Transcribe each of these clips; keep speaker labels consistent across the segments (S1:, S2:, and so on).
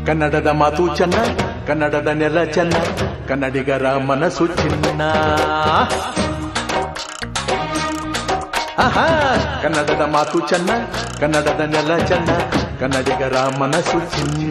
S1: ಕನ್ನಡದ ಮಾತು ಚೆನ್ನ ಕನ್ನಡದ ನೆಲ ಚೆನ್ನ ಕನ್ನಡಿಗರ ಮನಸ್ಸು ಚಿನ್ನ ಆಹಾ ಕನ್ನಡದ ಮಾತು ಚೆನ್ನ ಕನ್ನಡದ ನೆಲ ಚೆನ್ನ ಕನ್ನಡಿಗರ ಮನಸ್ಸು ಚಿನ್ನ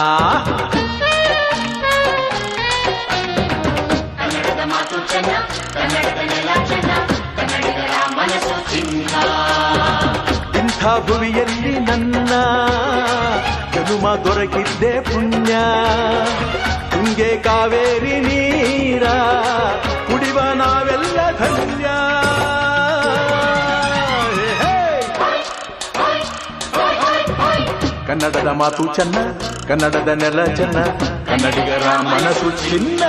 S2: ಕನ್ನಡದ ಮಾತು ಚೆನ್ನ ಕನ್ನಡದ ನೆಲ ಚೆನ್ನ ಕನ್ನಡಿಗರ ಮನಸ್ಸು ಚಿನ್ನ
S1: ಇಂಥ ಭುವಿಯಲ್ಲಿ ನನ್ನ ಜನುಮ ದೊರಕಿದ್ದೆ ಪುಣ್ಯ ತುಂಗೆ ಕಾವೇರಿ ನೀರ ಕುಡಿವ ನಾವೆಲ್ಲ ಧನ್ಯ ಹೇ, ಹೇ. ಕನ್ನಡದ ಮಾತು ಚೆನ್ನ ಕನ್ನಡದ ನೆಲ ಚೆನ್ನ ಕನ್ನಡಿಗರ ಮನಸ್ಸು ಚಿನ್ನ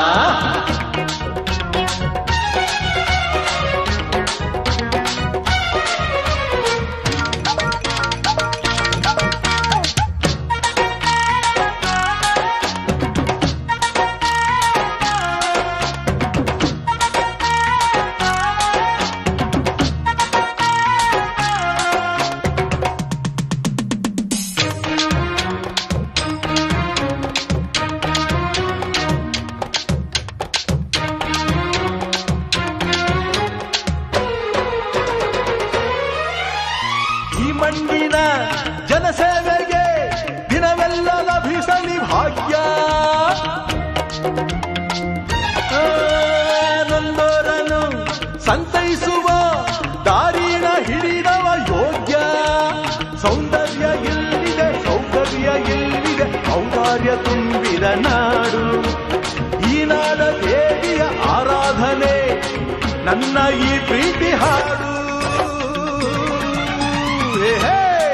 S1: ಈ ಮಣ್ಣಿನ ಜನಸೇವೆಗೆ ದಿನವೆಲ್ಲ ಲಭಿಸಲಿ ಭಾಗ್ಯ ಆ, ನೊಂದೋರನ್ನು ಸಂತೈಸುವ ದಾರಿನ ಹಿಡಿದವ ಯೋಗ್ಯ ಸೌಂದರ್ಯ ಇಲ್ಲಿದೆ ಸೌಕರ್ಯ ಇಲ್ಲಿದೆ ಔದಾರ್ಯ ತುಂಬಿದ ನಾಡು ಈ ನಾಡ ದೇವಿಯ ಆರಾಧನೆ ನನ್ನ ಈ ಪ್ರೀತಿ ಹಾಡು ಹೇ, ಹೇ.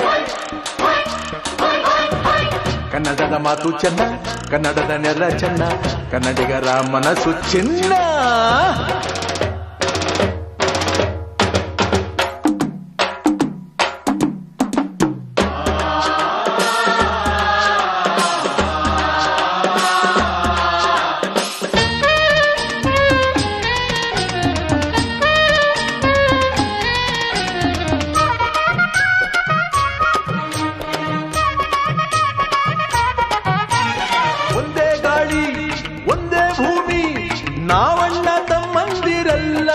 S1: ಕನ್ನಡದ ಮಾತು ಚೆನ್ನ ಕನ್ನಡದ ನೆಲ ಚೆನ್ನ ಕನ್ನಡಿಗರ ಮನಸ್ಸು ಚಿನ್ನ ಒಂದೇ ಗಾಳಿ ಒಂದೇ ಭೂಮಿ ನಾವಣ್ಣ ತಮ್ಮಂದಿರಲ್ಲ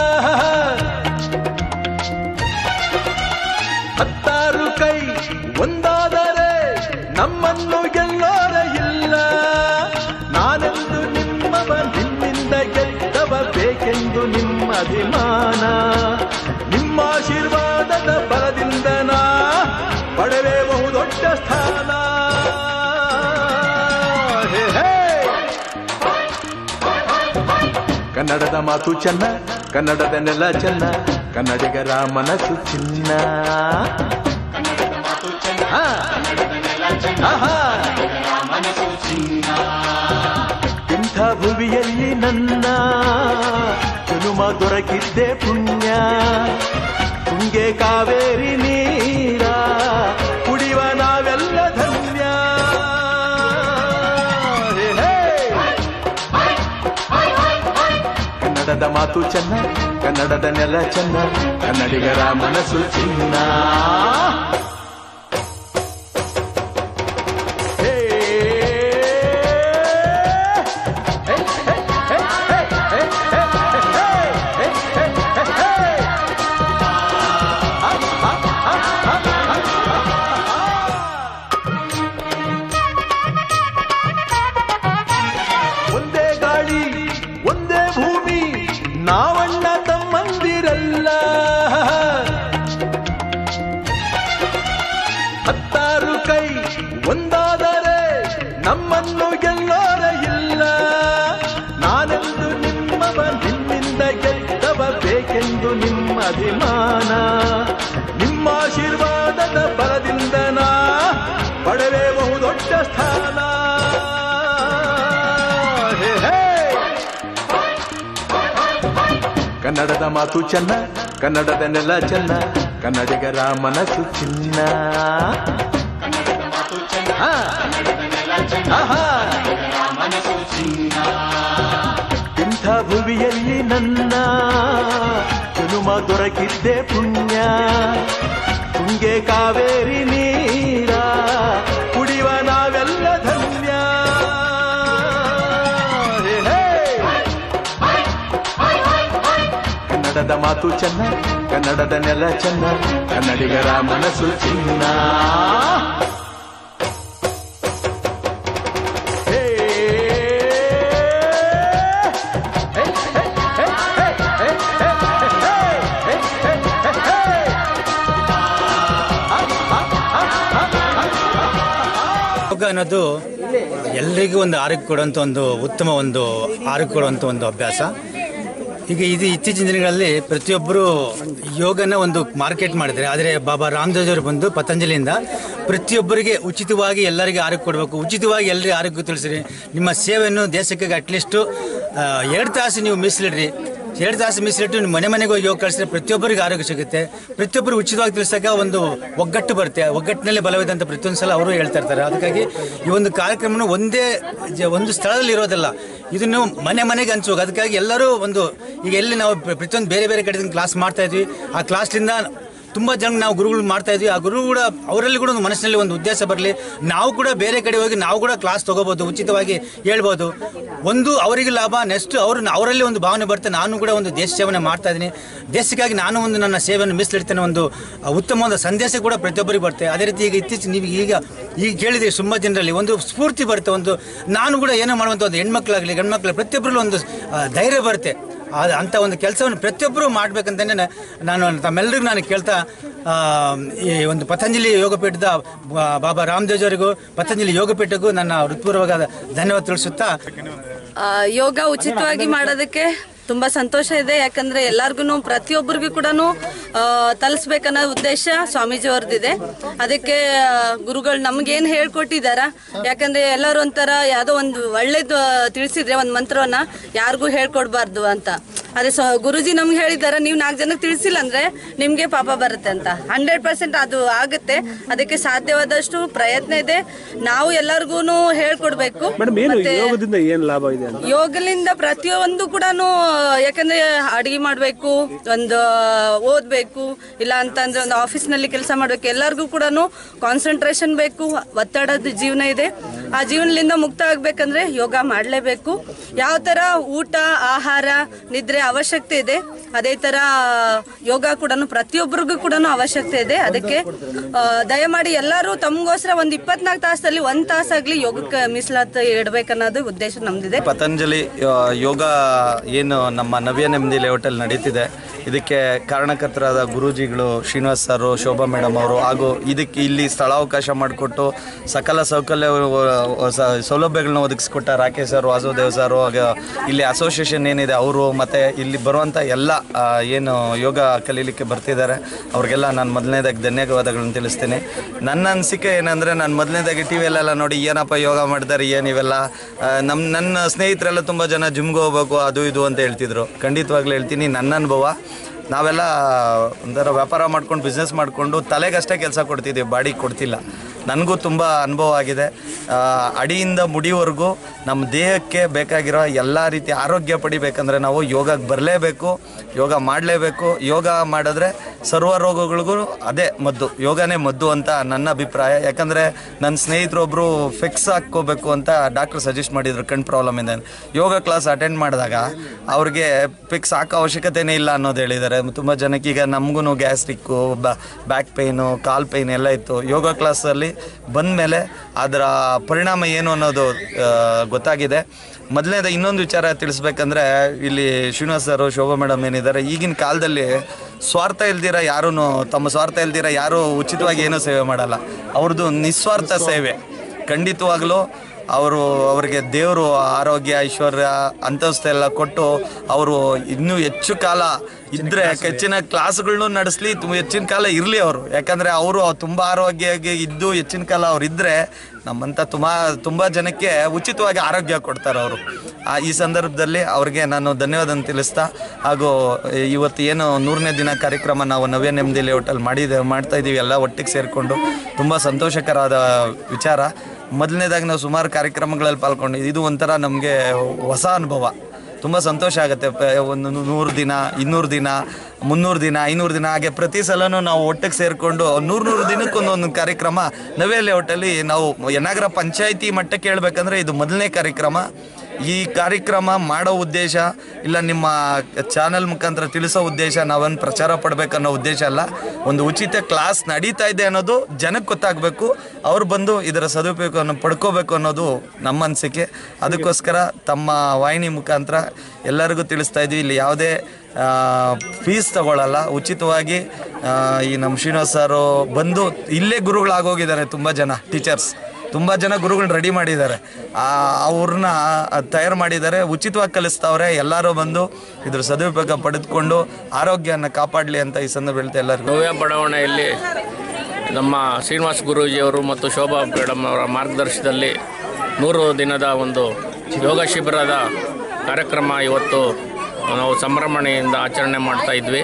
S1: ಹತ್ತಾರು ಕೈ ಒಂದಾದರೆ ನಮ್ಮನ್ನು ಗೆಲ್ಲೋರ ಇಲ್ಲ ನಾನೆಂದು ನಿಮ್ಮವ ನಿಮ್ಮಿಂದ ಗೆದ್ದವ ಬೇಕೆಂದು ನಿಮ್ಮ ಅಭಿಮಾನ ನಿಮ್ಮ ಆಶೀರ್ವಾದದ ಬಲದಿಂದ ನಾ ಪಡೆವೆ ಬಹುದೊಡ್ಡ ಸ್ಥಾನ ಹೇ, ಹೇ. ಕನ್ನಡದ ಮಾತು ಚೆನ್ನ ಕನ್ನಡದ ನೆಲ ಚೆನ್ನ ಕನ್ನಡಿಗರ ಮನಸ್ಸು ಚಿನ್ನ
S2: ಕನ್ನಡದ ಮಾತು ಚೆನ್ನ
S1: ಹಾ.
S2: ಕನ್ನಡದ ನೆಲ ಚೆನ್ನ
S1: ಆಹಾ.
S2: ಕನ್ನಡಿಗರ ಮನಸ್ಸು ಚಿನ್ನ
S1: ಇಂಥ ಭುವಿಯಲ್ಲಿ ನನ್ನ ಜನುಮ ದೊರಕಿದ್ದೆ ಪುಣ್ಯ ತುಂಗೆ ಕಾವೇರಿ ನೀರ ಕುಡಿವ ನಾವೆಲ್ಲ ಧನ್ಯ ಹೇ, ಹೇ. ಕನ್ನಡದ ಮಾತು ಚೆನ್ನ ಕನ್ನಡದ ನೆಲ ಚೆನ್ನ ಕನ್ನಡಿಗರ ಮನಸ್ಸು ಚಿನ್ನ ಹೇ. ಹೇ, ಹೇ, ಹೇ, ಹೇ, ಹೇ, ಹೇ, ಹೇ, ಹೇ, ಹೇ, ಹೇ, ಹೇ. ಆ, ಆ, ಆ, ಆ, ಆ, ಆ, ಆ. ಒಂದೇ ಗಾಳಿ ಒಂದೇ ಭೂಮಿ ನಾವಣ್ಣ ತಮ್ಮಂದಿರಲ್ಲ ಹತ್ತಾರು ಕೈ ಒಂದಾದರೆ ನಮ್ಮನ್ನು ಗೆಲ್ಲೋರ ಇಲ್ಲ ನಾನೆಂದು ನಿಮ್ಮವ ನಿಮ್ಮಿಂದ ಗೆದ್ದವ ಬೇಕೆಂದು ನಿಮ್ಮ ಅಭಿಮಾನ ನಿಮ್ಮ ಆಶೀರ್ವಾದದ ಬಲದಿಂದ ನಾ ಪಡೆವೆ ಬಹುದೊಡ್ಡ ಸ್ಥಾನ ಹೇ, ಹೇ. ಕನ್ನಡದ ಮಾತು ಚೆನ್ನ ಕನ್ನಡದ ನೆಲ ಚೆನ್ನ ಕನ್ನಡಿಗರ ಮನಸ್ಸು ಚಿನ್ನ
S2: ಕನ್ನಡದ ಮಾತು ಚೆನ್ನ
S1: ಹಾ.
S2: ಕನ್ನಡದ ನೆಲ ಚೆನ್ನ
S1: ಆಹಾ.
S2: ಕನ್ನಡಿಗರ ಮನಸ್ಸು ಚಿನ್ನ
S1: ಇಂಥ ಭುವಿಯಲ್ಲಿ ನನ್ನ ಜನುಮ ದೊರಕಿದ್ದೆ ಪುಣ್ಯ ತುಂಗೆ ಕಾವೇರಿ ನೀರ ಕುಡಿವ ನಾವೆಲ್ಲ ಧನ್ಯ. ಮಾತು ಚೆನ್ನ ಕನ್ನಡದ ನೆಲ ಚೆನ್ನ ಕನ್ನಡಿಗರ ಮನಸ್ಸು ಚಿನ್ನ ಹೇ! ಹೇ, ಹೇ, ಹೇ, ಹೇ, ಹೇ, ಹೇ, ಹೇ, ಹೇ, ಹೇ, ಹೇ, ಹೇ.
S3: ಯೋಗ ಅನ್ನೋದು ಎಲ್ರಿಗೂ ಒಂದು ಆರೋಗ್ಯ ಕೊಡುವಂಥ ಒಂದು ಉತ್ತಮ ಒಂದು ಆರೋಗ್ಯ ಕೊಡುವಂಥ ಒಂದು ಅಭ್ಯಾಸ ಈಗ ಇದು ಇತ್ತೀಚಿನ ದಿನಗಳಲ್ಲಿ ಪ್ರತಿಯೊಬ್ಬರು ಯೋಗನ ಒಂದು ಮಾರ್ಕೆಟ್ ಮಾಡಿದ್ದಾರೆ ಆದರೆ ಬಾಬಾ ರಾಮದೇವ್ ಅವರು ಬಂದು ಪತಂಜಲಿಯಿಂದ ಪ್ರತಿಯೊಬ್ಬರಿಗೆ ಉಚಿತವಾಗಿ ಎಲ್ಲರಿಗೆ ಆರೋಗ್ಯ ಕೊಡಬೇಕು ಉಚಿತವಾಗಿ ಎಲ್ಲರಿಗೆ ಆರೋಗ್ಯ ತಿಳಿಸ್ರಿ ನಿಮ್ಮ ಸೇವೆಯನ್ನು ದೇಶಕ್ಕೆ ಅಟ್ಲೀಸ್ಟು ಎರಡು ತಾಸು ನೀವು ಮೀಸಲಿಡ್ರಿ ಎರಡು ತಾಸು ಮೀಸಲಿಟ್ಟು ನಿಮ್ಮ ಮನೆ ಮನೆಗೆ ಹೋಗಿ ಯೋಗ ಕಳಿಸಿದ್ರೆ ಪ್ರತಿಯೊಬ್ಬರಿಗೆ ಆರೋಗ್ಯ ಸಿಗುತ್ತೆ ಪ್ರತಿಯೊಬ್ಬರು ಉಚಿತವಾಗಿ ತಿಳಿಸಾಕ ಒಂದು ಒಗ್ಗಟ್ಟು ಬರುತ್ತೆ ಒಗ್ಗಟ್ಟಿನಲ್ಲಿ ಬಲವಿದೆ ಅಂತ ಪ್ರತಿಯೊಂದು ಸಲ ಅವರು ಹೇಳ್ತಾ ಇರ್ತಾರೆ ಅದಕ್ಕಾಗಿ ಈ ಒಂದು ಕಾರ್ಯಕ್ರಮನ ಒಂದೇ ಜ- ಒಂದು ಸ್ಥಳದಲ್ಲಿ ಇರೋದಿಲ್ಲ ಇದನ್ನು ಮನೆ ಮನೆಗೆ ಹಂಚುವಾಗ ಅದಕ್ಕಾಗಿ ಎಲ್ಲರೂ ಒಂದು ಈಗ ಎಲ್ಲಿ ನಾವು ಪ್ರ- ಪ್ರತಿಯೊಂದು ಬೇರೆ ಬೇರೆ ಕಡೆ ಕ್ಲಾಸ್ ಮಾಡ್ತಾ ಇದ್ವಿ ಆ ಕ್ಲಾಸ್ಲಿಂದ ತುಂಬ ಜನ ನಾವು ಗುರುಗಳು ಮಾಡ್ತಾ ಇದ್ವಿ ಆ ಗುರು ಕೂಡ ಅವರಲ್ಲಿ ಕೂಡ ಒಂದು ಮನಸ್ಸಿನಲ್ಲಿ ಒಂದು ಉದ್ದೇಶ ಬರಲಿ ನಾವು ಕೂಡ ಬೇರೆ ಕಡೆ ಹೋಗಿ ನಾವು ಕೂಡ ಕ್ಲಾಸ್ ತಗೋಬಹುದು ಉಚಿತವಾಗಿ ಹೇಳ್ಬೋದು ಒಂದು ಅವರಿಗೆ ಲಾಭ ನೆಕ್ಸ್ಟ್ ಅವರು ಅವರಲ್ಲಿ ಒಂದು ಭಾವನೆ ಬರುತ್ತೆ ನಾನು ಕೂಡ ಒಂದು ದೇಶ ಸೇವನೆ ಮಾಡ್ತಾ ಇದ್ದೀನಿ ದೇಶಕ್ಕಾಗಿ ನಾನು ಒಂದು ನನ್ನ ಸೇವೆಯನ್ನು ಮೀಸಲಿಡ್ತೇನೆ ಒಂದು ಆ, ಉತ್ತಮ ಒಂದು ಸಂದೇಶ ಕೂಡ ಪ್ರತಿಯೊಬ್ಬರಿಗೆ ಬರುತ್ತೆ ಅದೇ ರೀತಿ ಈಗ ಇತ್ತೀಚೆಗೆ ನೀವು ಈಗ ಈಗ ಕೇಳಿದ್ರಿ ತುಂಬ ಜನರಲ್ಲಿ ಒಂದು ಸ್ಫೂರ್ತಿ ಬರುತ್ತೆ ಒಂದು ನಾನು ಕೂಡ ಏನೋ ಮಾಡುವಂಥ ಒಂದು ಹೆಣ್ಮಕ್ಳಾಗಲಿ ಗಂಡ್ಮಕ್ಳು ಪ್ರತಿಯೊಬ್ಬರಲ್ಲೂ ಒಂದು ಆ, ಧೈರ್ಯ ಬರುತ್ತೆ ಆ- ಅಂಥ ಒಂದು ಕೆಲಸವನ್ನು ಪ್ರತಿಯೊಬ್ಬರು ಮಾಡ್ಬೇಕಂತಲೇ ನಾನು ತಮ್ಮೆಲ್ಲರಿಗೂ ನಾನು ಕೇಳ್ತಾ ಆ, ಈ ಒಂದು ಪತಂಜಲಿ ಯೋಗಪೀಠದ ಬಾ- ಬಾಬಾ ರಾಮದೇವ್ ಅವರಿಗೂ ಪತಂಜಲಿ ಯೋಗಪೀಠಕ್ಕೂ ನನ್ನ ಹೃತ್ಪೂರ್ವಕವಾದ ಧನ್ಯವಾದ ತಿಳಿಸುತ್ತಾ
S4: ಆ, ಯೋಗ ಉಚಿತವಾಗಿ ಮಾಡೋದಕ್ಕೆ ತುಂಬಾ ಸಂತೋಷ ಇದೆ ಯಾಕಂದ್ರೆ ಎಲ್ಲಾರ್ಗು ಪ್ರತಿಯೊಬ್ಬರಿಗೂ ಕೂಡ ತಲುಸ್ಬೇಕನ್ನೋ ಉದ್ದೇಶ ಸ್ವಾಮೀಜಿ ಅವ್ರದ್ದಿದೆ ಅದಕ್ಕೆ ಆ, ಗುರುಗಳು ನಮ್ಗೇನ್ ಹೇಳ್ಕೊಟ್ಟಿದಾರ ಯಾಕಂದ್ರೆ ಎಲ್ಲರೂ ಒಂಥರ ಯಾವ್ದೋ ಒಂದು ಒಳ್ಳೇದು ತಿಳಿಸಿದ್ರೆ ಒಂದು ಮಂತ್ರವನ್ನ ಯಾರಿಗೂ ಹೇಳ್ಕೊಡ್ಬಾರ್ದು ಅಂತ ಅದೇ ಸೊ ಗುರುಜಿ ನಮ್ಗೆ ಹೇಳಿದಾರ ನೀವು ನಾಲ್ಕು ಜನಕ್ಕೆ ತಿಳಿಸಿಲ್ಲ ಅಂದ್ರೆ ನಿಮ್ಗೆ ಪಾಪ ಬರುತ್ತೆ ಅಂತ ಹಂಡ್ರೆಡ್ ಪರ್ಸೆಂಟ್ ಅದು ಆಗುತ್ತೆ ಅದಕ್ಕೆ ಸಾಧ್ಯವಾದಷ್ಟು ಪ್ರಯತ್ನ ಇದೆ ನಾವು ಎಲ್ಲರಿಗೂ ಹೇಳ್ಕೊಡ್ಬೇಕು
S5: ಮೇಡಮ್ ಏನು
S4: ಮತ್ತೆ
S5: ಯೋಗದಿಂದ ಏನ್ ಲಾಭ ಇದೆ ಅಂತ
S4: ಯೋಗಲಿಂದ ಪ್ರತಿಯೊಂದು ಕೂಡ ಯಾಕಂದ್ರೆ ಅಡಿಗೆ ಮಾಡ್ಬೇಕು ಒಂದು ಓದ್ಬೇಕು ಇಲ್ಲ ಅಂತಂದ್ರೆ ಒಂದು ಆಫೀಸ್ ನಲ್ಲಿ ಕೆಲಸ ಮಾಡ್ಬೇಕು ಎಲ್ಲರಿಗೂ ಕೂಡ ಕಾನ್ಸಂಟ್ರೇಷನ್ ಬೇಕು ಒತ್ತಡದ ಜೀವನ ಇದೆ ಆ ಜೀವನದಿಂದ ಮುಕ್ತ ಆಗ್ಬೇಕಂದ್ರೆ ಯೋಗ ಮಾಡಲೇಬೇಕು ಯಾವ ತರ ಊಟ ಆಹಾರ ನಿದ್ರೆ ಅವಶ್ಯಕತೆ ಇದೆ ಅದೇ ತರ ಯೋಗ ಕೂಡ ಪ್ರತಿಯೊಬ್ಬರಿಗೂ ಕೂಡ ಅವಶ್ಯಕತೆ ಇದೆ ಅದಕ್ಕೆ ಆ, ದಯಮಾಡಿ ಎಲ್ಲರೂ ತಮಗೋಸ್ಕರ ಒಂದು ಇಪ್ಪತ್ನಾಲ್ಕು ತಾಸಲ್ಲಿ ಒಂದ್ ತಾಸಾಗ್ಲಿ ಯೋಗಕ್ಕೆ ಮೀಸಲಾತ ಇಡ್ಬೇಕನ್ನೋದು ಉದ್ದೇಶ ನಮ್ದಿದೆ
S6: ಪತಂಜಲಿ ಆ, ಯೋಗ ಏನು ನಮ್ಮ ನವ್ಯ ನೆಮ್ಮದಿ ಲೇಔಟಲ್ಲಿ ನಡೀತಿದೆ ಇದಕ್ಕೆ ಕಾರಣಕರ್ತರಾದ ಗುರೂಜಿಗಳು ಶ್ರೀನಿವಾಸ್ ಸರ್ ಶೋಭಾ ಮೇಡಮ್ ಅವರು ಹಾಗೂ ಇದಕ್ಕೆ ಇಲ್ಲಿ ಸ್ಥಳಾವಕಾಶ ಮಾಡಿಕೊಟ್ಟು ಸಕಲ ಸೌಕರ್ಯ ಸ- ಸೌಲಭ್ಯಗಳನ್ನ ಒದಗಿಸ್ಕೊಟ್ಟ ರಾಕೇಶ್ ಸರ್ ವಾಸುದೇವ್ ಸರ್ ಹಾಗೆ ಇಲ್ಲಿ ಅಸೋಸಿಯೇಷನ್ ಏನಿದೆ ಅವರು ಮತ್ತು ಇಲ್ಲಿ ಬರುವಂಥ ಎಲ್ಲ ಆ, ಏನು ಯೋಗ ಕಲೀಲಿಕ್ಕೆ ಬರ್ತಿದ್ದಾರೆ ಅವ್ರಿಗೆಲ್ಲ ನಾನು ಮೊದಲನೇದಾಗಿ ಧನ್ಯವಾದಗಳನ್ನು ತಿಳಿಸ್ತೀನಿ ನನ್ನ ಅನಿಸಿಕೆ ಏನಂದರೆ ನಾನು ಮೊದಲನೇದಾಗಿ ಟಿ ವಿಯಲ್ಲೆಲ್ಲ ನೋಡಿ ಏನಪ್ಪ ಯೋಗ ಮಾಡ್ತಾರೆ ಏನು ಇವೆಲ್ಲ ಆ, ನಮ್ಮ ನನ್ನ ಸ್ನೇಹಿತರೆಲ್ಲ ತುಂಬ ಜನ ಜಿಮ್ಗೆ ಹೋಗ್ಬೇಕು ಅದು ಇದು ಅಂತ ಹೇಳ್ತಿದ್ರು ಖಂಡಿತವಾಗ್ಲೂ ಹೇಳ್ತೀನಿ ನನ್ನ ಅನುಭವ ನಾವೆಲ್ಲ ಒಂಥರ ವ್ಯಾಪಾರ ಮಾಡ್ಕೊಂಡು ಬಿಸ್ನೆಸ್ ಮಾಡಿಕೊಂಡು ತಲೆಗಷ್ಟೇ ಕೆಲಸ ಕೊಡ್ತಿದ್ದೀವಿ ಬಾಡಿಗೆ ಕೊಡ್ತಿಲ್ಲ ನನಗೂ ತುಂಬ ಅನುಭವ ಆಗಿದೆ ಆ, ಅಡಿಯಿಂದ ಮುಡಿವರೆಗೂ ನಮ್ಮ ದೇಹಕ್ಕೆ ಬೇಕಾಗಿರೋ ಎಲ್ಲ ರೀತಿ ಆರೋಗ್ಯ ಪಡಿಬೇಕಂದ್ರೆ ನಾವು ಯೋಗಕ್ಕೆ ಬರಲೇಬೇಕು ಯೋಗ ಮಾಡಲೇಬೇಕು ಯೋಗ ಮಾಡಿದ್ರೆ ಸರ್ವ ರೋಗಗಳಿಗೂ ಅದೇ ಮದ್ದು ಯೋಗನೇ ಮದ್ದು ಅಂತ ನನ್ನ ಅಭಿಪ್ರಾಯ ಯಾಕಂದರೆ ನನ್ನ ಸ್ನೇಹಿತರೊಬ್ಬರು ಫಿಕ್ಸ್ ಹಾಕ್ಕೋಬೇಕು ಅಂತ ಡಾಕ್ಟ್ರ್ ಸಜೆಸ್ಟ್ ಮಾಡಿದ್ರು ಕಣ್ ಪ್ರಾಬ್ಲಮ್ ಇಂದ ಯೋಗ ಕ್ಲಾಸ್ ಅಟೆಂಡ್ ಮಾಡಿದಾಗ ಅವ್ರಿಗೆ ಫಿಕ್ಸ್ ಹಾಕೋ ಅವಶ್ಯಕತೆನೇ ಇಲ್ಲ ಅನ್ನೋದು ಹೇಳಿದ್ದಾರೆ ತುಂಬ ಜನಕ್ಕೆ ಈಗ ನಮಗೂ ಗ್ಯಾಸ್ಟ್ರಿಕ್ಕು ಬ್ಯಾಕ್ ಪೇಯ್ನು ಕಾಲ್ ಪೇಯ್ನ್ ಎಲ್ಲ ಇತ್ತು ಯೋಗ ಕ್ಲಾಸಲ್ಲಿ ಬಂದಮೇಲೆ ಅದರ ಪರಿಣಾಮ ಏನು ಅನ್ನೋದು ಆ, ಗೊತ್ತಾಗಿದೆ ಮೊದಲನೇದ ಇನ್ನೊಂದು ವಿಚಾರ ತಿಳಿಸ್ಬೇಕಂದ್ರೆ ಇಲ್ಲಿ ಶ್ರೀನಿವಾಸ್ ಸರ್ ಶೋಭಾ ಮೇಡಮ್ ಏನಿದ್ದಾರೆ ಈಗಿನ ಕಾಲದಲ್ಲಿ ಸ್ವಾರ್ಥ ಇಲ್ದಿರ ಯಾರೂ ತಮ್ಮ ಸ್ವಾರ್ಥ ಇಲ್ದಿರ ಯಾರೂ ಉಚಿತವಾಗಿ ಏನೂ ಸೇವೆ ಮಾಡಲ್ಲ ಅವ್ರದ್ದು ನಿಸ್ವಾರ್ಥ ಸೇವೆ ಖಂಡಿತವಾಗ್ಲೂ ಅವರು ಅವರಿಗೆ ದೇವರು ಆರೋಗ್ಯ ಐಶ್ವರ್ಯ ಅಂತಸ್ತೆಲ್ಲ ಕೊಟ್ಟು ಅವರು ಇನ್ನೂ ಹೆಚ್ಚು ಕಾಲ ಇದ್ರೆ ಹೆಚ್ಚಿನ ಕ್ಲಾಸ್ಗಳನ್ನೂ ನಡೆಸಲಿ ಹೆಚ್ಚಿನ ಕಾಲ ಇರಲಿ ಅವರು ಯಾಕಂದರೆ ಅವರು ತುಂಬ ಆರೋಗ್ಯವಾಗಿ ಇದ್ದು ಹೆಚ್ಚಿನ ಕಾಲ ಅವ್ರು ಇದ್ದರೆ ನಮ್ಮಂಥ ತುಂಬ ತುಂಬ ಜನಕ್ಕೆ ಉಚಿತವಾಗಿ ಆರೋಗ್ಯ ಕೊಡ್ತಾರೆ ಅವರು ಈ ಸಂದರ್ಭದಲ್ಲಿ ಅವ್ರಿಗೆ ನಾನು ಧನ್ಯವಾದ ತಿಳಿಸ್ತಾ ಹಾಗೂ ಇವತ್ತು ಏನು ನೂರನೇ ದಿನ ಕಾರ್ಯಕ್ರಮ ನಾವು ನವ್ಯ ನೆಮ್ಮದಿ ಲೇಔಟಲ್ಲಿ ಮಾಡಿದೆ ಮಾಡ್ತಾ ಇದ್ದೀವಿ ಎಲ್ಲ ಒಟ್ಟಿಗೆ ಸೇರಿಕೊಂಡು ತುಂಬ ಸಂತೋಷಕರವಾದ ವಿಚಾರ ಮೊದಲನೇದಾಗಿ ನಾವು ಸುಮಾರು ಕಾರ್ಯಕ್ರಮಗಳಲ್ಲಿ ಪಾಲ್ಗೊಂಡಿದ್ದು ಇದು ಒಂಥರ ನಮಗೆ ಹೊಸ ಅನುಭವ ತುಂಬ ಸಂತೋಷ ಆಗುತ್ತೆ ಪ- ಒಂದು ನೂ- ನೂರು ದಿನ ಇನ್ನೂರು ದಿನ ಮುನ್ನೂರು ದಿನ ಐನೂರು ದಿನ ಹಾಗೆ ಪ್ರತಿ ಸಲನೂ ನಾವು ಒಟ್ಟಿಗೆ ಸೇರಿಕೊಂಡು ನೂರು ನೂರು ದಿನಕ್ಕೊಂದೊಂದು ಕಾರ್ಯಕ್ರಮ ನವೇ ಲೇಔಟಲ್ಲಿ ನಾವು ಯನಾಗರ ಪಂಚಾಯಿತಿ ಮಟ್ಟಕ್ಕೆ ಹೇಳ್ಬೇಕಂದ್ರೆ ಇದು ಮೊದಲನೇ ಕಾರ್ಯಕ್ರಮ ಈ ಕಾರ್ಯಕ್ರಮ ಮಾಡೋ ಉದ್ದೇಶ ಇಲ್ಲ ನಿಮ್ಮ ಚಾನಲ್ ಮುಖಾಂತರ ತಿಳಿಸೋ ಉದ್ದೇಶ ನಾವೇನು ಪ್ರಚಾರ ಪಡಬೇಕನ್ನೋ ಉದ್ದೇಶ ಅಲ್ಲ ಒಂದು ಉಚಿತ ಕ್ಲಾಸ್ ನಡೀತಾ ಇದೆ ಅನ್ನೋದು ಜನಕ್ಕೆ ಗೊತ್ತಾಗಬೇಕು ಅವ್ರು ಬಂದು ಇದರ ಸದುಪಯೋಗವನ್ನು ಪಡ್ಕೋಬೇಕು ಅನ್ನೋದು ನಮ್ಮ ಅನಿಸಿಕೆ ಅದಕ್ಕೋಸ್ಕರ ತಮ್ಮ ವಾಹಿನಿ ಮುಖಾಂತರ ಎಲ್ಲರಿಗೂ ತಿಳಿಸ್ತಾ ಇದ್ವಿ ಇಲ್ಲಿ ಯಾವುದೇ ಫೀಸ್ ತಗೊಳ್ಳಲ್ಲ ಉಚಿತವಾಗಿ ಆ, ಈ ನಮ್ಮ ಶ್ರೀನಿವಾಸ್ ಸಾರು ಬಂದು ಇಲ್ಲೇ ಗುರುಗಳಾಗೋಗಿದ್ದಾರೆ ತುಂಬ ಜನ ಟೀಚರ್ಸ್ ತುಂಬ ಜನ ಗುರುಗಳನ್ನ ರೆಡಿ ಮಾಡಿದ್ದಾರೆ ಆ, ಅವ್ರನ್ನ ತಯಾರು ಮಾಡಿದ್ದಾರೆ ಉಚಿತವಾಗಿ ಕಲಿಸ್ತಾವ್ರೆ ಎಲ್ಲರೂ ಬಂದು ಇದ್ರ ಸದುಪಯೋಗ ಪಡೆದುಕೊಂಡು ಆರೋಗ್ಯನ ಕಾಪಾಡಲಿ ಅಂತ ಈ ಸಂದರ್ಭದಲ್ಲಿ ಎಲ್ಲರಿಗೂ
S5: ನವ್ಯ ಬಡಾವಣೆಯಲ್ಲಿ ನಮ್ಮ ಶ್ರೀನಿವಾಸ್ ಗುರೂಜಿಯವರು ಮತ್ತು ಶೋಭಾ ಮೇಡಮ್ ಅವರ ಮಾರ್ಗದರ್ಶನದಲ್ಲಿ ನೂರು ದಿನದ ಒಂದು ಯೋಗ ಶಿಬಿರದ ಕಾರ್ಯಕ್ರಮ ಇವತ್ತು ನಾವು ಸಂಭ್ರಮಣೆಯಿಂದ ಆಚರಣೆ ಮಾಡ್ತಾ ಇದ್ವಿ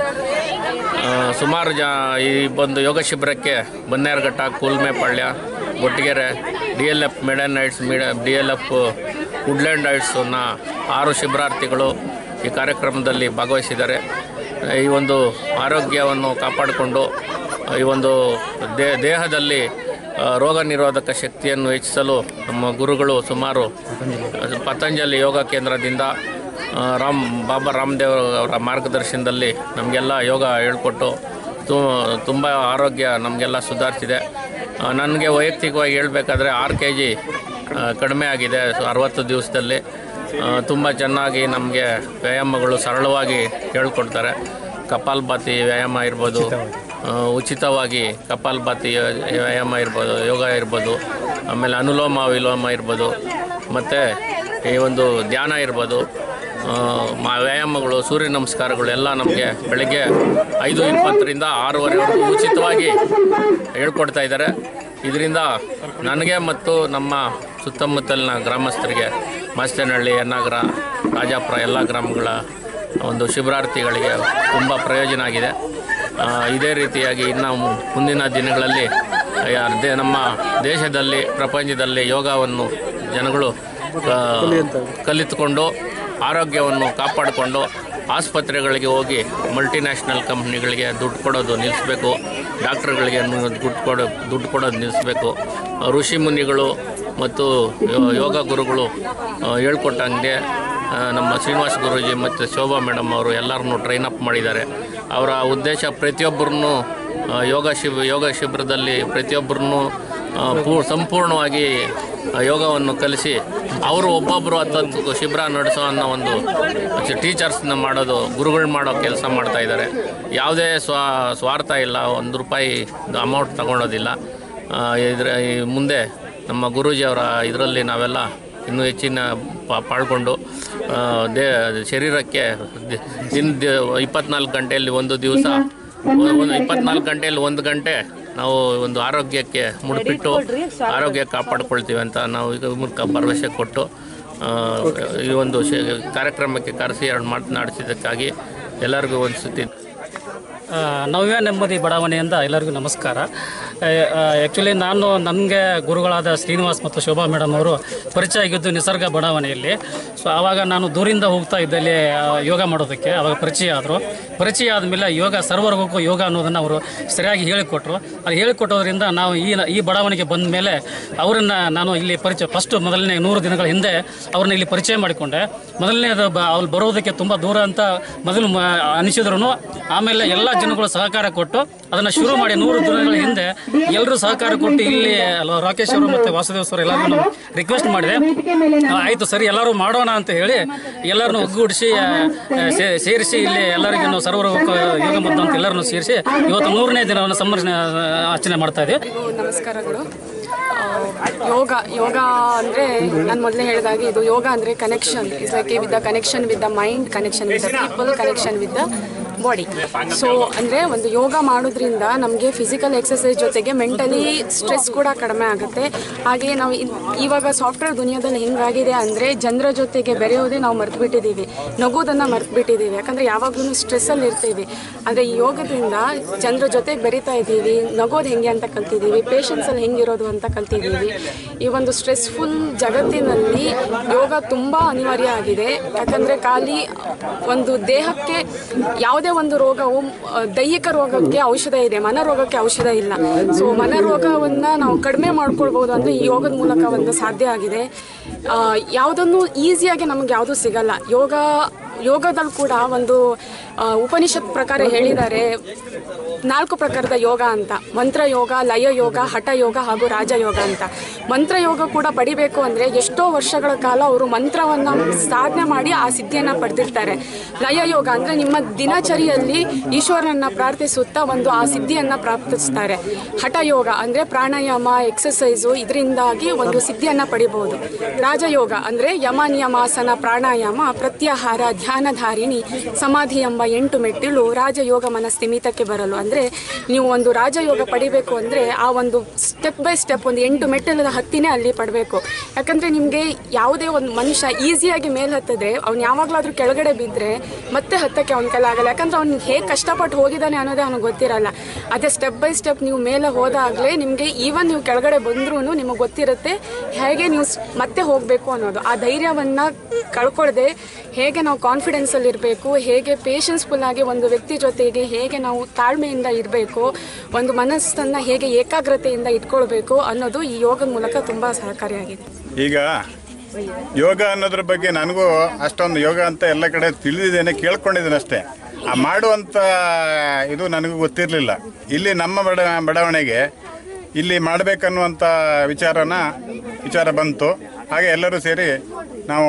S5: ಆ, ಸುಮಾರು ಜ ಈ ಒಂದು ಯೋಗ ಶಿಬಿರಕ್ಕೆ Bannerghatta Koolmepalya Gottigere D L F maiden heights ಮಿಡ ಡಿ ಎಲ್ ಎಫ್ ವುಡ್ಲ್ಯಾಂಡ್ ಹೈಟ್ಸನ್ನ ಆರು ಶಿಬಿರಾರ್ಥಿಗಳು ಈ ಕಾರ್ಯಕ್ರಮದಲ್ಲಿ ಭಾಗವಹಿಸಿದ್ದಾರೆ ಈ ಒಂದು ಆರೋಗ್ಯವನ್ನು ಕಾಪಾಡಿಕೊಂಡು ಈ ಒಂದು ದೇ ದೇಹದಲ್ಲಿ ಆ, ರೋಗ ನಿರೋಧಕ ಶಕ್ತಿಯನ್ನು ಹೆಚ್ಚಿಸಲು ನಮ್ಮ ಗುರುಗಳು ಸುಮಾರು ಪತಂಜಲಿ ಯೋಗ ಕೇಂದ್ರದಿಂದ ಆ, ರಾಮ್ ಬಾಬಾ ರಾಮದೇವ್ ಅವರ ಮಾರ್ಗದರ್ಶನದಲ್ಲಿ ನಮಗೆಲ್ಲ ಯೋಗ ಹೇಳ್ಕೊಟ್ಟು ತು- ತುಂಬ ಆರೋಗ್ಯ ನಮಗೆಲ್ಲ ಸುಧಾರಿಸಿದೆ ನನಗೆ ವೈಯಕ್ತಿಕವಾಗಿ ಹೇಳಬೇಕಾದ್ರೆ ಆರು ಕೆ ಜಿ ಕಡಿಮೆ ಆಗಿದೆ ಸೊ ಅರವತ್ತು ದಿವಸದಲ್ಲಿ ತುಂಬ ಚೆನ್ನಾಗಿ ನಮಗೆ ವ್ಯಾಯಾಮಗಳು ಸರಳವಾಗಿ ಹೇಳ್ಕೊಡ್ತಾರೆ ಕಪಾಲ್ಭಾತಿ ವ್ಯಾಯಾಮ ಇರ್ಬೋದು ಆ, ಉಚಿತವಾಗಿ ಕಪಾಲ್ಭಾತಿ ವ್ಯಾಯಾಮ ಇರ್ಬೋದು ಯೋಗ ಇರ್ಬೋದು ಆಮೇಲೆ ಅನುಲೋಮ ವಿಲೋಮ ಇರ್ಬೋದು ಮತ್ತು ಈ ಒಂದು ಧ್ಯಾನ ಇರ್ಬೋದು ಆ, ಮಾ ವ್ಯಾಯಾಮಗಳು ಸೂರ್ಯ ನಮಸ್ಕಾರಗಳು ಎಲ್ಲ ನಮಗೆ ಬೆಳಗ್ಗೆ ಐದು ಇಪ್ಪತ್ತರಿಂದ ಆರೂವರೆವರೆಗೂ ಉಚಿತವಾಗಿ ಹೇಳ್ಕೊಡ್ತಾ ಇದ್ದಾರೆ ಇದರಿಂದ ನನಗೆ ಮತ್ತು ನಮ್ಮ ಸುತ್ತಮುತ್ತಲಿನ ಗ್ರಾಮಸ್ಥರಿಗೆ ಮಾಸ್ತೇನಹಳ್ಳಿ ಎನ್ನಾಗರ ರಾಜಾಪುರ ಎಲ್ಲ ಗ್ರಾಮಗಳ ಒಂದು ಶಿಬಿರಾರ್ಥಿಗಳಿಗೆ ತುಂಬ ಪ್ರಯೋಜನ ಆಗಿದೆ ಆ, ಇದೇ ರೀತಿಯಾಗಿ ಇನ್ನು ಮು- ಮುಂದಿನ ದಿನಗಳಲ್ಲಿ ಆ, ದೇ- ನಮ್ಮ ದೇಶದಲ್ಲಿ ಪ್ರಪಂಚದಲ್ಲಿ ಯೋಗವನ್ನು ಜನಗಳು ಆ, ಕಲಿತುಕೊಂಡು ಆರೋಗ್ಯವನ್ನು ಕಾಪಾಡಿಕೊಂಡು ಆಸ್ಪತ್ರೆಗಳಿಗೆ ಹೋಗಿ ಮಲ್ಟಿನ್ಯಾಷನಲ್ ಕಂಪ್ನಿಗಳಿಗೆ ದುಡ್ಡು ಕೊಡೋದು ನಿಲ್ಲಿಸಬೇಕು ಡಾಕ್ಟ್ರುಗಳಿಗೆ ದುಡ್ಡು ಕೊಡೋ ದುಡ್ಡು ಕೊಡೋದು ನಿಲ್ಲಿಸಬೇಕು ಋಷಿ ಮುನಿಗಳು ಮತ್ತು ಯೋ- ಯೋಗ ಗುರುಗಳು ಆ, ಹೇಳ್ಕೊಟ್ಟಂಗೆ ಆ, ನಮ್ಮ ಶ್ರೀನಿವಾಸ ಗುರೂಜಿ ಮತ್ತು ಶೋಭಾ ಮೇಡಮ್ ಅವರು ಎಲ್ಲರನ್ನೂ ಟ್ರೈನ್ ಅಪ್ ಮಾಡಿದ್ದಾರೆ ಅವರ ಉದ್ದೇಶ ಪ್ರತಿಯೊಬ್ಬರನ್ನು ಯೋಗ ಶಿಬ ಯೋಗ ಶಿಬಿರದಲ್ಲಿ ಪ್ರತಿಯೊಬ್ಬರನ್ನು ಪೂ ಸಂಪೂರ್ಣವಾಗಿ ಆ, ಯೋಗವನ್ನು ಕಲಿಸಿ ಅವರು ಒಬ್ಬೊಬ್ಬರು ಹತ್ತತ್ತು ಶಿಬಿರ ನಡೆಸೋ ಅನ್ನೋ ಒಂದು ಟೀಚರ್ಸ್ನ ಮಾಡೋದು ಗುರುಗಳು ಮಾಡೋ ಕೆಲಸ ಮಾಡ್ತಾ ಇದ್ದಾರೆ ಯಾವುದೇ ಸ್ವ ಸ್ವಾರ್ಥ ಇಲ್ಲ ಒಂದು ರೂಪಾಯಿ ಅಮೌಂಟ್ ತಗೊಳೋದಿಲ್ಲ ಆ, ಇದ್ರ ಈ ಮುಂದೆ ನಮ್ಮ ಗುರೂಜಿ ಅವರ ಇದರಲ್ಲಿ ನಾವೆಲ್ಲ ಇನ್ನೂ ಹೆಚ್ಚಿನ ಪಾ- ಪಾಲ್ಗೊಂಡು ಆ, ದೇ ಶರೀರಕ್ಕೆ ದಿ- ದಿನ ಇಪ್ಪತ್ನಾಲ್ಕು ಗಂಟೆಯಲ್ಲಿ ಒಂದು ದಿವಸ ಒಂದು ಇಪ್ಪತ್ನಾಲ್ಕು ಗಂಟೆಯಲ್ಲಿ ಒಂದು ಗಂಟೆ ನಾವು ಒಂದು ಆರೋಗ್ಯಕ್ಕೆ ಮುಡಿಪಿಟ್ಟು ಆರೋಗ್ಯ ಕಾಪಾಡ್ಕೊಳ್ತೀವಿ ಅಂತ ನಾವು ಈಗ ಮೂಲಕ ಭರವಸೆ ಕೊಟ್ಟು ಆ, ಈ ಒಂದು ಶೇ- ಕಾರ್ಯಕ್ರಮಕ್ಕೆ ಕರೆಸಿ ಎರಡು ಮಾತನಾಡಿಸಿದ್ದಕ್ಕಾಗಿ ಎಲ್ಲರಿಗೂ ಒಂದು ಸುತ್ತಿ
S7: ಆ, ನವ್ಯ ನೆಮ್ಮದಿ ಬಡಾವಣೆಯಿಂದ ಎಲ್ಲರಿಗೂ ನಮಸ್ಕಾರ ಆ್ಯಕ್ಚುಲಿ ನಾನು ನನಗೆ ಗುರುಗಳಾದ ಶ್ರೀನಿವಾಸ್ ಮತ್ತು ಶೋಭಾ ಮೇಡಮ್ ಅವರು ಪರಿಚಯ ಆಗಿದ್ದು ನಿಸರ್ಗ ಬಡಾವಣೆಯಲ್ಲಿ ಸೊ ಆವಾಗ ನಾನು ದೂರಿಂದ ಹೋಗ್ತಾ ಇದ್ದಲ್ಲಿ ಆ, ಯೋಗ ಮಾಡೋದಕ್ಕೆ ಆವಾಗ ಪರಿಚಯ ಆದರು ಪರಿಚಯ ಆದಮೇಲೆ ಯೋಗ ಸರ್ವರ್ಗಕ್ಕೂ ಯೋಗ ಅನ್ನೋದನ್ನು ಅವರು ಸರಿಯಾಗಿ ಹೇಳಿಕೊಟ್ರು ಅದು ಹೇಳಿಕೊಟ್ಟೋದ್ರಿಂದ ನಾವು ಈ ಈ ಬಡಾವಣೆಗೆ ಬಂದ ಮೇಲೆ ಅವರನ್ನು ನಾನು ಇಲ್ಲಿ ಪರಿಚಯ ಫಸ್ಟ್ ಮೊದಲನೇ ನೂರು ದಿನಗಳ ಹಿಂದೆ ಅವ್ರನ್ನ ಇಲ್ಲಿ ಪರಿಚಯ ಮಾಡಿಕೊಂಡೆ ಮೊದಲನೇದು ಬ ಅವ್ರು ಬರೋದಕ್ಕೆ ತುಂಬ ದೂರ ಅಂತ ಮೊದಲು ಮ ಅನಿಸಿದ್ರು ಆಮೇಲೆ ಎಲ್ಲ ಜನಗಳು ಸಹಕಾರ ಕೊಟ್ಟು ಅದನ್ನು ಶುರು ಮಾಡಿ ನೂರು ದಿನಗಳ ಹಿಂದೆ ಎಲ್ಲರೂ ಸಹಕಾರ ಕೊಟ್ಟು ಇಲ್ಲಿ ಅಲ್ವಾ ರಾಕೇಶ್ ಅವರು ಮತ್ತು ವಾಸುದೇವ್ ಸರ್ ಎಲ್ಲರಿಗೂ ರಿಕ್ವೆಸ್ಟ್ ಮಾಡಿದೆ ಆ, ಆಯ್ತು ಸರಿ ಎಲ್ಲರೂ ಮಾಡೋಣ ಅಂತ ಹೇಳಿ ಎಲ್ಲರನ್ನು ಒಗ್ಗೂಡಿಸಿ ಆ, ಸೇ- ಸೇರಿಸಿ ಇಲ್ಲಿ ಎಲ್ಲರಿಗೂ ಸರ್ವರ ಯೋಗ ಮದ್ದು ಅಂತ ಎಲ್ಲರನ್ನು ಸೇರಿಸಿ ಇವತ್ತು ನೂರನೇ ದಿನವನ್ನು ಸಂರಕ್ಷಣೆ ಆಚರಣೆ ಮಾಡ್ತಾ ಇದ್ದೀವಿ
S8: ಎಲ್ಲರಿಗೂ ನಮಸ್ಕಾರಗಳು ಆ, ಯೋಗ ಯೋಗ ಅಂದರೆ ನಾನು ಮೊದಲೇ ಹೇಳಿದಾಗೆ ಇದು ಯೋಗ ಅಂದರೆ connection is like with the connection with the mind connection with the people connection with the body so ಅಂದರೆ ಒಂದು ಯೋಗ ಮಾಡೋದ್ರಿಂದ ನಮಗೆ ಫಿಸಿಕಲ್ ಎಕ್ಸಸೈಸ್ ಜೊತೆಗೆ ಮೆಂಟಲಿ ಸ್ಟ್ರೆಸ್ ಕೂಡ ಕಡಿಮೆ ಆಗುತ್ತೆ ಹಾಗೆ ನಾವು ಇನ್- ಇವಾಗ ಸಾಫ್ಟ್ವೇರ್ ದುನಿಯಾದಲ್ಲಿ ಹೆಂಗಾಗಿದೆ ಅಂದರೆ ಜನರ ಜೊತೆಗೆ ಬೆರೆಯೋದೇ ನಾವು ಮರ್ತು ಬಿಟ್ಟಿದ್ದೀವಿ ನಗೋದನ್ನು ಮರ್ತು ಬಿಟ್ಟಿದ್ದೀವಿ ಯಾಕಂದರೆ ಯಾವಾಗಲೂ ಸ್ಟ್ರೆಸ್ಸಲ್ಲಿ ಇರ್ತೀವಿ ಆದರೆ ಈ ಯೋಗದಿಂದ ಜನರ ಜೊತೆ ಬೆರಿತಾ ಇದ್ದೀವಿ ನಗೋದು ಹೆಂಗೆ ಅಂತ ಕಲ್ತಿದ್ದೀವಿ ಪೇಷನ್ಸಲ್ಲಿ ಹೆಂಗಿರೋದು ಅಂತ ಕಲ್ತಿದ್ದೀವಿ ಈ ಒಂದು ಸ್ಟ್ರೆಸ್ಫುಲ್ ಜಗತ್ತಿನಲ್ಲಿ ಯೋಗ ತುಂಬ ಅನಿವಾರ್ಯ ಆಗಿದೆ ಯಾಕಂದರೆ ಖಾಲಿ ಒಂದು ದೇಹಕ್ಕೆ ಯಾವುದೇ ಯಾವುದೇ ಒಂದು ರೋಗವು ಆ, ದೈಹಿಕ ರೋಗಕ್ಕೆ ಔಷಧ ಇದೆ ಮನರೋಗಕ್ಕೆ ಔಷಧ ಇಲ್ಲ ಸೊ ಮನರೋಗವನ್ನ ನಾವು ಕಡಿಮೆ ಮಾಡ್ಕೊಳ್ಬಹುದು ಅಂದ್ರೆ ಈ ಯೋಗದ ಮೂಲಕ ಒಂದು ಸಾಧ್ಯ ಆಗಿದೆ ಆ, ಯಾವುದನ್ನು ಈಸಿಯಾಗಿ ನಮ್ಗೆ ಯಾವುದು ಸಿಗಲ್ಲ ಯೋಗ ಯೋಗದಲ್ಲಿ ಕೂಡ ಒಂದು ಆ, ಉಪನಿಷತ್ ಪ್ರಕಾರ ಹೇಳಿದ್ದಾರೆ ನಾಲ್ಕು ಪ್ರಕಾರದ ಯೋಗ ಅಂತ ಮಂತ್ರ ಯೋಗ ಲಯ ಯೋಗ ಹಠ ಯೋಗ ಹಾಗೂ ರಾಜಯೋಗ ಅಂತ ಮಂತ್ರ ಯೋಗ ಕೂಡ ಪಡಿಬೇಕು ಅಂದರೆ ಎಷ್ಟೋ ವರ್ಷಗಳ ಕಾಲ ಅವರು ಮಂತ್ರವನ್ನು ಸಾಧನೆ ಮಾಡಿ ಆ ಸಿದ್ಧಿಯನ್ನು ಪಡೆದಿರ್ತಾರೆ ಲಯ ಯೋಗ ಅಂದರೆ ನಿಮ್ಮ ದಿನಚರಿಯಲ್ಲಿ ಈಶ್ವರನನ್ನ ಪ್ರಾರ್ಥಿಸುತ್ತಾ ಒಂದು ಆ ಸಿದ್ಧಿಯನ್ನು ಪ್ರಾಪ್ತಿಸ್ತಾರೆ ಹಠ ಯೋಗ ಅಂದರೆ ಪ್ರಾಣಾಯಾಮ ಎಕ್ಸಸೈಸು ಇದರಿಂದಾಗಿ ಒಂದು ಸಿದ್ಧಿಯನ್ನು ಪಡಿಬಹುದು ರಾಜಯೋಗ ಅಂದರೆ ಯಮ ನಿಯಮಾಸನ ಪ್ರಾಣಾಯಾಮ ಪ್ರತ್ಯಾಹಾರ ಧ್ಯಾನಧಾರಿಣಿ ಸಮಾಧಿ ಎಂಬ ಎಂಟು ಮೆಟ್ಟಿಲು ರಾಜಯೋಗ ಮನಸ್ಥಿಮಿತಕ್ಕೆ ಬರಲು ಅಂದರೆ ನೀವು ಒಂದು ರಾಜಯೋಗ ಪಡಿಬೇಕು ಅಂದರೆ ಆ ಒಂದು ಸ್ಟೆಪ್ ಬೈ ಸ್ಟೆಪ್ ಒಂದು ಎಂಟು ಮೆಟ್ಟಿಲದ ಹತ್ತಿನೇ ಅಲ್ಲಿ ಪಡಬೇಕು ಯಾಕಂದರೆ ನಿಮಗೆ ಯಾವುದೇ ಒಂದು ಮನುಷ್ಯ ಈಸಿಯಾಗಿ ಮೇಲೆ ಹತ್ತಿದ್ರೆ ಅವ್ನು ಯಾವಾಗಲಾದ್ರೂ ಕೆಳಗಡೆ ಬಿದ್ದರೆ ಮತ್ತೆ ಹತ್ತಕ್ಕೆ ಅವ್ನ ಕೈಲಿ ಆಗಲ್ಲ ಯಾಕಂದ್ರೆ ಅವ್ನು ಹೇಗೆ ಕಷ್ಟಪಟ್ಟು ಹೋಗಿದ್ದಾನೆ ಅನ್ನೋದೇ ಅವ್ನಿಗೆ ಗೊತ್ತಿರಲ್ಲ ಅದೇ ಸ್ಟೆಪ್ ಬೈ ಸ್ಟೆಪ್ ನೀವು ಮೇಲೆ ಹೋದಾಗಲೇ ನಿಮಗೆ ಈವನ್ ನೀವು ಕೆಳಗಡೆ ಬಂದ್ರೂ ನಿಮಗೆ ಗೊತ್ತಿರುತ್ತೆ ಹೇಗೆ ನೀವು ಸ್- ಮತ್ತೆ ಹೋಗಬೇಕು ಅನ್ನೋದು ಆ ಧೈರ್ಯವನ್ನು ಕಳ್ಕೊಳ್ಳದೆ ಹೇಗೆ ನಾವು ಕಾನ್ಫಿಡೆನ್ಸಲ್ಲಿ ಇರಬೇಕು ಹೇಗೆ ಪೇಷನ್ಸ್ಫುಲ್ ಆಗಿ ಒಂದು ವ್ಯಕ್ತಿ ಜೊತೆಗೆ ಹೇಗೆ ನಾವು ತಾಳ್ಮೆಯಿಂದ ಇರಬೇಕು ಒಂದು ಮನಸ್ಸನ್ನು ಹೇಗೆ ಏಕಾಗ್ರತೆಯಿಂದ ಇಟ್ಕೊಳ್ಬೇಕು ಅನ್ನೋದು ಈ ಯೋಗದ ಮೂಲಕ ತುಂಬ ಸಹಕಾರಿಯಾಗಿದೆ
S9: ಈಗ ಯೋಗ ಅನ್ನೋದ್ರ ಬಗ್ಗೆ ನನಗೂ ಅಷ್ಟೊಂದು ಯೋಗ ಅಂತ ಎಲ್ಲ ಕಡೆ ತಿಳಿದಿದ್ದೇನೆ ಕೇಳ್ಕೊಂಡಿದ್ದೇನೆ ಅಷ್ಟೇ ಆ ಮಾಡುವಂಥ ಇದು ನನಗೂ ಗೊತ್ತಿರಲಿಲ್ಲ ಇಲ್ಲಿ ನಮ್ಮ ಬಡ ಬಡಾವಣೆಗೆ ಇಲ್ಲಿ ಮಾಡಬೇಕನ್ನುವಂಥ ವಿಚಾರನ ವಿಚಾರ ಬಂತು ಹಾಗೆ ಎಲ್ಲರೂ ಸೇರಿ ನಾವು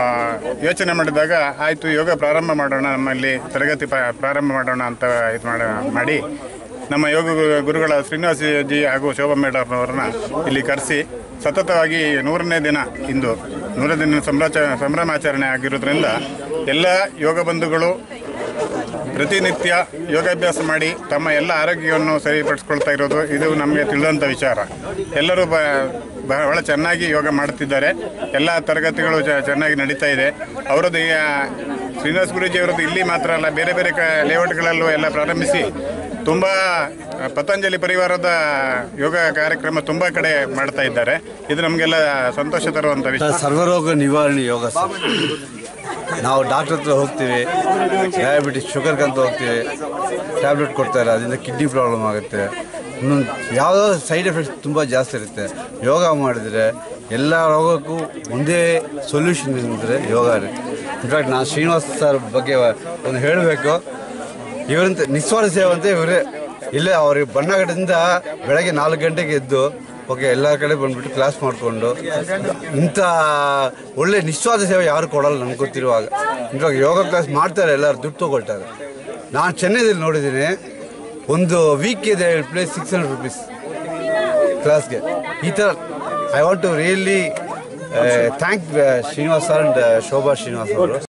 S9: ಯೋಚನೆ ಮಾಡಿದಾಗ ಆಯಿತು ಯೋಗ ಪ್ರಾರಂಭ ಮಾಡೋಣ ನಮ್ಮಲ್ಲಿ ತರಗತಿ ಪ- ಪ್ರಾರಂಭ ಮಾಡೋಣ ಅಂತ ಇದು ಮಾಡ ಮಾಡಿ ನಮ್ಮ ಯೋಗ ಗು- ಗುರುಗಳ ಶ್ರೀನಿವಾಸ ಜಿ ಹಾಗೂ ಶೋಭಾ ಮೇಡಮ್ ಅವರನ್ನ ಇಲ್ಲಿ ಕರೆಸಿ ಸತತವಾಗಿ ನೂರನೇ ದಿನ ಇಂದು ನೂರನೇ ದಿನ ಸಂಭ್ರಾಚ ಸಂಭ್ರಮಾಚರಣೆ ಆಗಿರೋದ್ರಿಂದ ಎಲ್ಲ ಯೋಗ ಬಂಧುಗಳು ಪ್ರತಿನಿತ್ಯ ಯೋಗಾಭ್ಯಾಸ ಮಾಡಿ ತಮ್ಮ ಎಲ್ಲ ಆರೋಗ್ಯವನ್ನು ಸರಿಪಡಿಸ್ಕೊಳ್ತಾ ಇರೋದು ಇದು ನಮಗೆ ತಿಳಿದಂಥ ವಿಚಾರ ಎಲ್ಲರೂ ಬ ಬಹಳ ಚೆನ್ನಾಗಿ ಯೋಗ ಮಾಡ್ತಿದ್ದಾರೆ ಎಲ್ಲ ತರಗತಿಗಳು ಚ- ಚೆನ್ನಾಗಿ ನಡೀತಾ ಇದೆ ಅವರದ್ದು ಈ, ಆ, ಶ್ರೀನಿವಾಸ ಗುರೂಜಿ ಅವರದ್ದು ಇಲ್ಲಿ ಮಾತ್ರ ಅಲ್ಲ ಬೇರೆ ಬೇರೆ ಕ ಲೇಔಟ್ಗಳಲ್ಲೂ ಎಲ್ಲ ಪ್ರಾರಂಭಿಸಿ ತುಂಬ ಪತಂಜಲಿ ಪರಿವಾರದ ಯೋಗ ಕಾರ್ಯಕ್ರಮ ತುಂಬ ಕಡೆ ಮಾಡ್ತಾ ಇದ್ದಾರೆ ಇದು ನಮಗೆಲ್ಲ ಸಂತೋಷ ತರುವಂಥ ವಿಷಯ
S10: ಸರ್ವರೋಗ ನಿವಾರಣೆ ಯೋಗ ಸರ್. ನಾವು ಡಾಕ್ಟರ್ ಹತ್ರ ಹೋಗ್ತೀವಿ ಡಯಾಬಿಟಿಸ್ ಶುಗರ್ಗೆ ಅಂತ ಹೋಗ್ತೀವಿ ಟ್ಯಾಬ್ಲೆಟ್ ಕೊಡ್ತಾರೆ ಅದರಿಂದ ಕಿಡ್ನಿ ಪ್ರಾಬ್ಲಮ್ ಆಗುತ್ತೆ ಇನ್ನೊಂದು ಯಾವುದೋ ಸೈಡ್ ಎಫೆಕ್ಟ್ಸ್ ತುಂಬ ಜಾಸ್ತಿ ಇರುತ್ತೆ ಯೋಗ ಮಾಡಿದರೆ ಎಲ್ಲ ರೋಗಕ್ಕೂ ಒಂದೇ ಸೊಲ್ಯೂಷನ್ ಅಂದರೆ ಯೋಗನೇ ಇನ್ಫ್ಯಾಕ್ಟ್ ನಾನು ಶ್ರೀನಿವಾಸ್ ಸರ್ ಬಗ್ಗೆ ಒಂದು ಹೇಳಬೇಕು ಇವರಂತ ನಿಸ್ವಾರ್ಥ ಸೇವೆ ಅಂತ ಇವರೇ ಇಲ್ಲೇ ಅವ್ರಿಗೆ ಬಣ್ಣಗಡದಿಂದ ಬೆಳಗ್ಗೆ ನಾಲ್ಕು ಗಂಟೆಗೆ ಎದ್ದು ಓಕೆ ಎಲ್ಲ ಕಡೆ ಬಂದ್ಬಿಟ್ಟು ಕ್ಲಾಸ್ ಮಾಡಿಕೊಂಡು ಇಂಥ ಒಳ್ಳೆ ನಿಸ್ವಾರ್ಥ ಸೇವೆ ಯಾರು ಕೊಡಲ್ಲ ನನಗೆ ಗೊತ್ತಿರುವಾಗ ಇವಾಗ ಯೋಗ ಕ್ಲಾಸ್ ಮಾಡ್ತಾರೆ ಎಲ್ಲರೂ ದುಡ್ಡು ತೊಗೊಳ್ತಾರೆ ನಾನು ಚೆನ್ನೈದಲ್ಲಿ ನೋಡಿದ್ದೀನಿ ಒಂದು ವೀಕ್ ಇದೆ ಪ್ಲೇಸ್ ಸಿಕ್ಸ್ ಹಂಡ್ರೆಡ್ ರುಪೀಸ್ ಕ್ಲಾಸ್ಗೆ ಈ ಥರ I want to really thank Srinivas sir and Shobha Srinivas ಅವರು